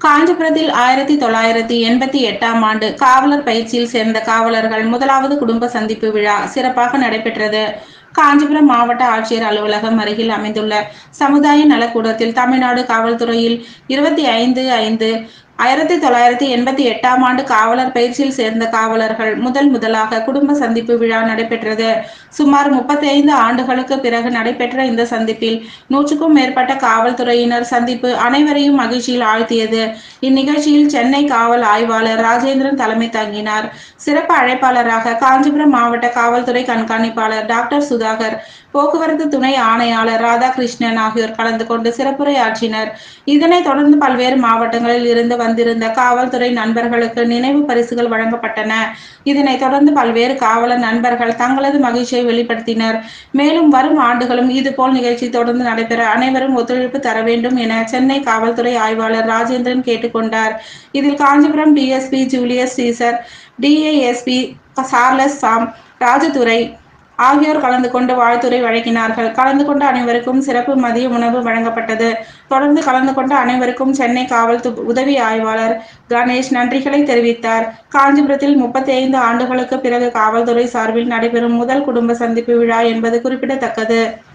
காஞ்சிபுரத்தில் ஆயிரத்தி தொள்ளாயிரத்தி எண்பத்தி எட்டாம் ஆண்டு காவலர் பயிற்சியில் சேர்ந்த காவலர்கள் முதலாவது குடும்ப சந்திப்பு விழா சிறப்பாக நடைபெற்றது காஞ்சிபுரம் மாவட்ட ஆட்சியர் அலுவலகம் அருகில் அமைந்துள்ள சமுதாய நலக்கூடத்தில் தமிழ்நாடு காவல்துறையில் இருபத்தி ஐந்து ஐந்து ஆயிரத்தி தொள்ளாயிரத்தி எண்பத்தி எட்டாம் ஆண்டு காவலர் பயிற்சியில் சேர்ந்த காவலர்கள் முதல் முதலாக குடும்ப சந்திப்பு விழா நடைபெற்றது சுமார் முப்பத்தி ஐந்து ஆண்டுகளுக்கு பிறகு நடைபெற்ற இந்த சந்திப்பில் நூற்றுக்கும் மேற்பட்ட காவல்துறையினர் சந்திப்பு அனைவரையும் மகிழ்ச்சியில் ஆழ்த்தியது இந்நிகழ்ச்சியில் சென்னை காவல் ஆய்வாளர் ராஜேந்திரன் தலைமை தாங்கினார் சிறப்பு அழைப்பாளராக காஞ்சிபுரம் மாவட்ட காவல்துறை கண்காணிப்பாளர் டாக்டர் சுதாகர் போக்குவரத்து துணை ஆணையாளர் ராதாகிருஷ்ணன் ஆகியோர் கலந்து கொண்டு சிறப்புரை ஆற்றினர் இதனைத் தொடர்ந்து பல்வேறு மாவட்டங்களில் இருந்து வந்திருந்த காவல்துறை நண்பர்களுக்கு நினைவு பரிசுகள் வழங்கப்பட்டன இதனைத் தொடர்ந்து பல்வேறு காவலர் நண்பர்கள் தங்களது மகிழ்ச்சியை வெளிப்படுத்தினர் மேலும் வரும் ஆண்டுகளும் இதுபோல் நிகழ்ச்சி தொடர்ந்து நடைபெற அனைவரும் ஒத்துழைப்பு தர வேண்டும் என சென்னை காவல்துறை ஆய்வாளர் ராஜேந்திரன் கேட்டுக்கொண்டார் இதில் Kanchipuram DSP Julius Caesar DASP Charles Sam Rajadurai ஆகியோர் கலந்து கொண்டு வாழ்த்துரை வழங்கினார்கள் கலந்து கொண்ட அனைவருக்கும் சிறப்பு மதிய உணவு வழங்கப்பட்டது தொடர்ந்து கலந்து கொண்ட அனைவருக்கும் சென்னை காவல் து- உதவி ஆய்வாளர் கணேஷ் நன்றிகளை தெரிவித்தார் காஞ்சிபுரத்தில் முப்பத்தி ஐந்து ஆண்டுகளுக்கு பிறகு காவல்துறை சார்பில் நடைபெறும் முதல் குடும்ப சந்திப்பு விழா என்பது குறிப்பிடத்தக்கது